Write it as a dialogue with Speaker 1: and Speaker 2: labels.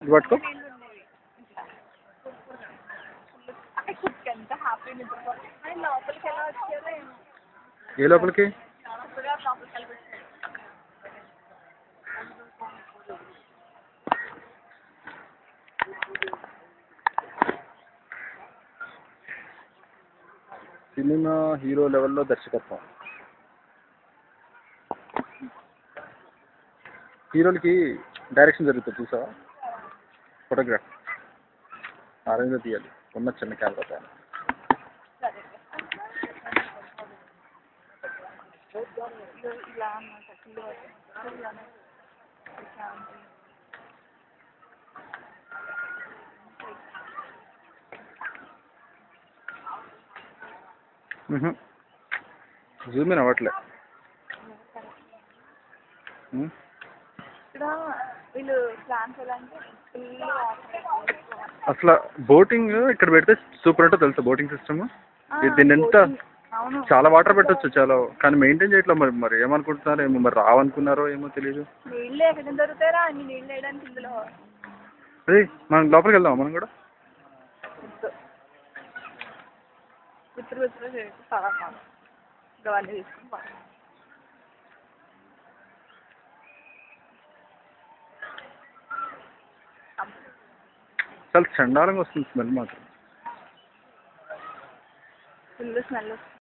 Speaker 1: ఇది పట్టుకో
Speaker 2: నీళ్ళు ఉండేవి అక్కడ కుక్క ఎంత హ్యాపీ నిద్రపోతుంది ఆయన లోపలికి ఎలా వచ్చారో ఏమో
Speaker 1: ఏ లోపలికి
Speaker 2: అప్పుడే లోపలికి వెళ్ళి
Speaker 1: సినిమా హీరో లెవెల్లో దర్శకత్వం హీరోలకి డైరెక్షన్ జరుగుతుంది చూసావా ఫోటోగ్రాఫ్ ఆరెంజ్లో తీయాలి ఉన్న చిన్న కెమెరా పైన
Speaker 2: ఇదో ఇలా అన్నమాట కిలో ఇలానే. ఇట్లా ఉంటుంది.
Speaker 1: జూమ్ ఇన్ అవ్వట్లే ఉమ్.
Speaker 2: ఇక్కడ వీళ్ళు ప్లాన్స్ ఎలా అంటే ఫుల్
Speaker 1: అసలు బోటింగ్ ఇక్కడ పెడితే సూపర్ అంటే తెలుసా బోటింగ్ సిస్టమ్ దీన్ని ఎంత
Speaker 2: అవును
Speaker 1: చాలా వాటర్ పెట్టొచ్చు చాలా కానీ మెయింటైన్ చేయట్లేదు మరి మరి ఏమనుకుంటున్నారో ఏమో మరి రావనుకున్నారో ఏమో తెలియదు
Speaker 2: నీళ్ళు ఎక్కడ దొరుకుతారా అన్ని నీళ్ళు వేయడానికి ఇందులో
Speaker 1: అదే మనం లోపలికి వెళ్దాం మనం కూడా
Speaker 2: వద్దు. విత్తురు విత్తురు చేసి చాలా కాదు ఇవన్నీ తీసుకుని పోతాం.
Speaker 1: చాలా చండాలంగా వస్తుంది స్మెల్ మాత్రం
Speaker 2: ఫుల్ స్మెల్ వస్తుంది